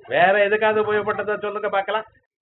வேற எதுக்காவது உபயோகப்பட்டதை சொல்லுங்க பார்க்கலாம்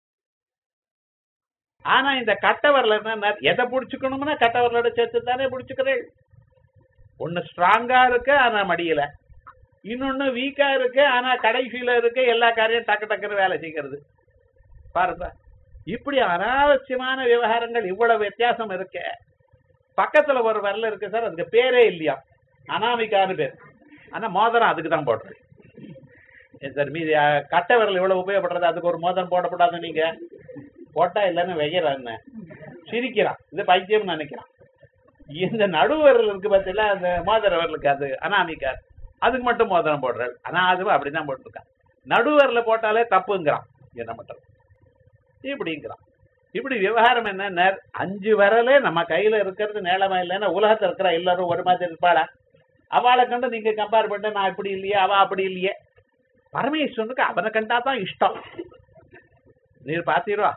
ஆனா இந்த கட்டவரில் என்ன எதை புடிச்சுக்கணும்னா கட்டவர்களோட சேர்த்து தானே புடிச்சுக்கிறேன் ஒண்ணு ஸ்ட்ராங்கா இருக்கு ஆனா மடியல இன்னொன்னு வீக்கா இருக்கு ஆனா கடைசியில இருக்கு எல்லா காரியம் டக்கு டக்குன்னு வேலை செய்கிறது பாருங்க இப்படி அனாவசியமான விவகாரங்கள் இவ்வளவு வித்தியாசம் இருக்கு பக்கத்துல ஒரு வரல இருக்கு சார் அதுக்கு பேரே இல்லையா அனாமிகான்னு பேர் ஆனா மோதிரம் அதுக்கு தான் போடுறது ஏன் சார் மீதி அஹ், கட்டை விரல் இவ்வளவு உபயோகப்படுறது அதுக்கு ஒரு மோதிரம் போடக்கூடாது நீங்க போட்டா இல்லைன்னு வெய்யறான்னு சிரிக்கிறான் இது பைத்தியம் நினைக்கிறான் இந்த நடுவரல் இருக்கு பார்த்தீங்களா அந்த மோதிர விரலுக்கு அது அனாமிகா அதுக்கு மட்டும் மோதிரம் போடுறாரு ஆனா அதுவும் அப்படிதான் போட்டிருக்கான் நடுவரல போட்டாலே தப்புங்கிறான் என்ன பண்றது இப்படிங்கிறான் இப்படி விவகாரம் என்ன அஞ்சு விரலே நம்ம கையில இருக்கிறது நேளமா இல்லைன்னா உலகத்துல இருக்கிற எல்லாரும் ஒரு மாதிரி இருப்பாளா அவளை கண்டு நீங்க கம்பேர் பண்ண நான் இப்படி இல்லையே அவ அப்படி இல்லையே பரமேஸ்வரனுக்கு அவனை கண்டா தான் இஷ்டம் நீர் பாத்தீரா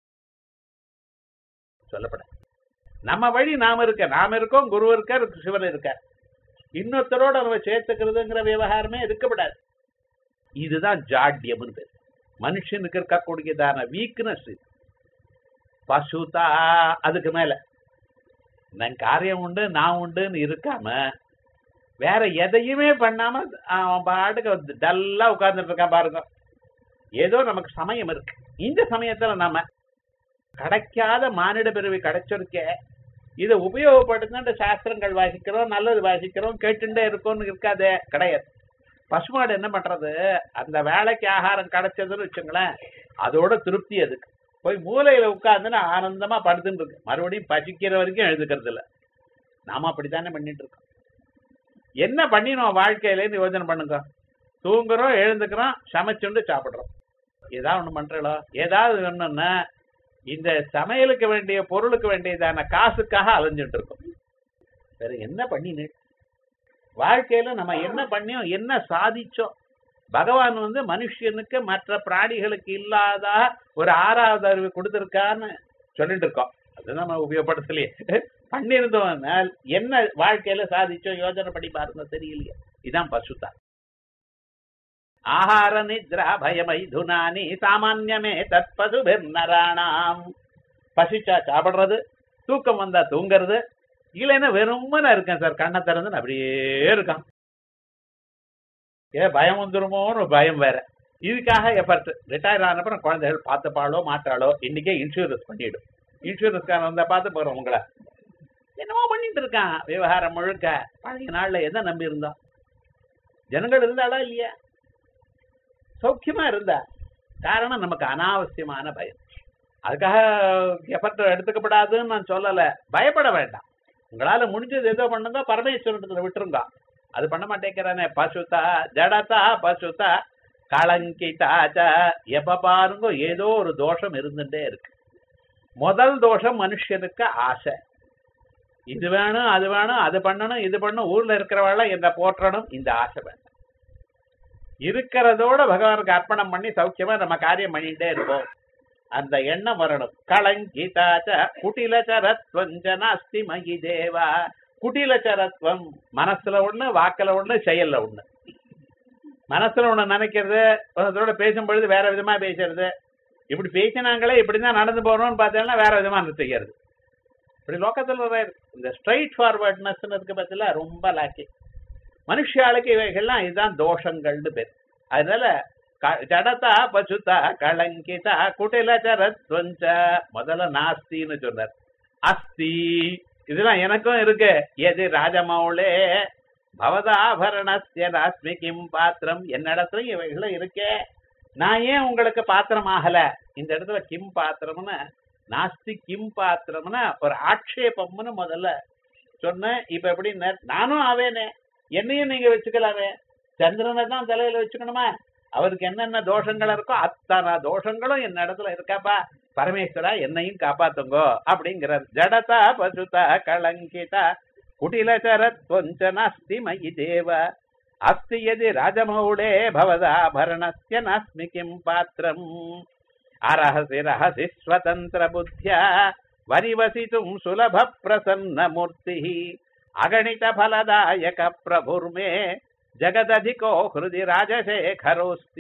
சொல்லப்பட நம்ம வழி நாம இருக்க நாம இருக்கோம் குரு இருக்கார் சிவன் இருக்கார் இன்னொருத்தரோட நம்ம சேர்த்துக்கிறதுங்கிற விவகாரமே இருக்கப்படாது இதுதான் ஜாட்யம்னு பேர் மனுஷனுக்கு இருக்கக்கூடியதான வீக்னஸ் பசுதா அதுக்கு மேல நான் காரியம் உண்டு நான் உண்டுன்னு இருக்காம வேற எதையுமே பண்ணாம அவன் பாட்டுக்கு டல்லா உட்கார்ந்துட்டு இருக்கான் பாருங்க ஏதோ நமக்கு சமயம் இருக்கு இந்த சமயத்துல நாம கிடைக்காத மானிட பிறவி கிடைச்சிருக்கே இதை உபயோகப்படுத்தின சாஸ்திரங்கள் வாசிக்கிறோம் நல்லது வாசிக்கிறோம் கேட்டுட்டே இருக்கோம்னு இருக்காதே கிடையாது பசுமாடு என்ன பண்றது அந்த வேலைக்கு ஆகாரம் கிடைச்சதுன்னு வச்சுங்களேன் அதோட திருப்தி அதுக்கு போய் மூலையில உட்கார்ந்துன்னு ஆனந்தமா படுத்துட்டு இருக்கு மறுபடியும் பசிக்கிற வரைக்கும் எழுதுக்கிறது இல்ல நாம அப்படித்தானே பண்ணிட்டு இருக்கோம் என்ன பண்ணினோம் வாழ்க்கையிலேருந்து யோசனை பண்ணுங்க தூங்குறோம் எழுந்துக்கிறோம் சமைச்சுண்டு சாப்பிடுறோம் ஏதாவது ஒண்ணு பண்றீங்களோ ஏதாவது ஒண்ணுன்னா இந்த சமையலுக்கு வேண்டிய பொருளுக்கு வேண்டியதான காசுக்காக அலைஞ்சிட்டு இருக்கோம் வேற என்ன பண்ணினு வாழ்க்கையில நம்ம என்ன பண்ணியோம் என்ன சாதிச்சோம் பகவான் வந்து மனுஷனுக்கு மற்ற பிராணிகளுக்கு இல்லாத ஒரு ஆறாவது அறிவு கொடுத்திருக்கான்னு சொல்லிட்டு இருக்கோம் அது நம்ம உபயோகப்படுத்தலையே பண்ணியிருந்தோம் என்ன வாழ்க்கையில சாதிச்சோம் யோசனை பண்ணி பாருங்க தெரியலையே இதான் பசுதான் ஆஹார நித்ரா பயமைதுனானி சாமான்யமே தற்பது நராணாம் பசிச்சா சாப்பிடுறது தூக்கம் வந்தா தூங்குறது இல்லைன்னா வெறுமன இருக்கேன் சார் கண்ணை திறந்து அப்படியே இருக்கான் ஏ பயம் வந்துருமோன்னு ஒரு பயம் வேற இதுக்காக எஃபர்ட் ரிட்டையர் ஆனப்பறம் குழந்தைகள் பார்த்துப்பாளோ மாட்டாளோ இன்னைக்கே இன்சூரன்ஸ் பண்ணிடும் இன்சூரன்ஸ்காரன் வந்தா பார்த்து போறோம் உங்களை என்னமோ பண்ணிட்டு இருக்கான் விவகாரம் முழுக்க பழைய நாள்ல எதை நம்பி இருந்தோம் ஜனங்கள் இருந்தாளா இல்லையா சௌக்கியமா இருந்தா காரணம் நமக்கு அனாவசியமான பயம் அதுக்காக எஃபர்ட் எடுத்துக்கப்படாதுன்னு நான் சொல்லல பயப்பட வேண்டாம் உங்களால முடிஞ்சது ஏதோ பண்ணுங்க பரமேஸ்வரத்துல விட்டுருங்க அது பண்ண மாட்டேங்கிறானே பசுதா ஜடதா பசுதா களங்கிதாச்ச எப்ப பாருங்க ஏதோ ஒரு தோஷம் இருந்துட்டே இருக்கு முதல் தோஷம் மனுஷனுக்கு ஆசை இது வேணும் அது வேணும் அது பண்ணணும் இது பண்ணணும் ஊர்ல இருக்கிறவள என்ன போற்றணும் இந்த ஆசை வேண்டாம் இருக்கிறதோட பகவானுக்கு அர்ப்பணம் பண்ணி சௌக்கியமா நம்ம காரியம் பண்ணிட்டே இருப்போம் அந்த எண்ணம் வரணும் களங்கிதாச்ச குட்டிலச்சரத்வஞ்ச நாஸ்தி மகி தேவா குட்டிலச்சரத்வம் மனசுல ஒண்ணு வாக்குல ஒண்ணு செயல்ல ஒண்ணு மனசுல ஒண்ணு நினைக்கிறது ஒருத்தரோட பேசும்பொழுது வேற விதமா பேசுறது இப்படி பேசினாங்களே இப்படிதான் நடந்து போறோம்னு பார்த்தீங்கன்னா வேற விதமா செய்யறது இப்படி லோக்கத்துல ஒரு இந்த ஸ்ட்ரைட் ஃபார்வர்ட்னஸ் இருக்கு பத்தில ரொம்ப லாக்கி மனுஷாளுக்கு இவைகள்லாம் இதுதான் தோஷங்கள்னு பேர் அதனால க- ஜடதா பசுதா களங்கிதா குட்டிலச்சரத்வஞ்ச முதல்ல நாஸ்தின்னு சொன்னார் அஸ்தி இதெல்லாம் எனக்கும் இருக்கு எது ராஜமௌளே பவதாபரணஸ்ய ராஸ்மி கிம் பாத்திரம் என்னிடத்துலயும் இவைகளும் இருக்கே நான் ஏன் உங்களுக்கு பாத்திரம் ஆகல இந்த இடத்துல கிம் பாத்திரம்னு நாஸ்தி கிம் பாத்திரம்னு ஒரு ஆட்சேபம்னு முதல்ல சொன்னேன் இப்ப எப்படி நானும் ஆவேனே என்னையும் நீங்க வச்சுக்கலாமே சந்திரனை தான் தலையில வச்சுக்கணுமா அவருக்கு என்னென்ன தோஷங்கள் இருக்கோ அத்தனை தோஷங்களும் என்ன இடத்துல இருக்காப்பா பரமேஸ்வரா என்னையும் காப்பாத்துங்கோ அப்படிங்கிறார் ஜடதா பசுதா களங்கிதா குட்டிலச்சரத்வஞ்ச நாஸ்தி மயி தேவ அஸ்தி யதி ராஜமௌளே பவதாபரணஸ்ய நாஸ்மி கிம் பாத்திரம் அரஹசி ரஹசி ஸ்வதந்திர புத்தியா வரிவசித்தும் சுலப பிரசன்ன மூர்த்தி அகணித ஃபலதாயக பிரபுர்மே ஜகததிகோ ஹிருதி ராஜசேகரோஸ்தி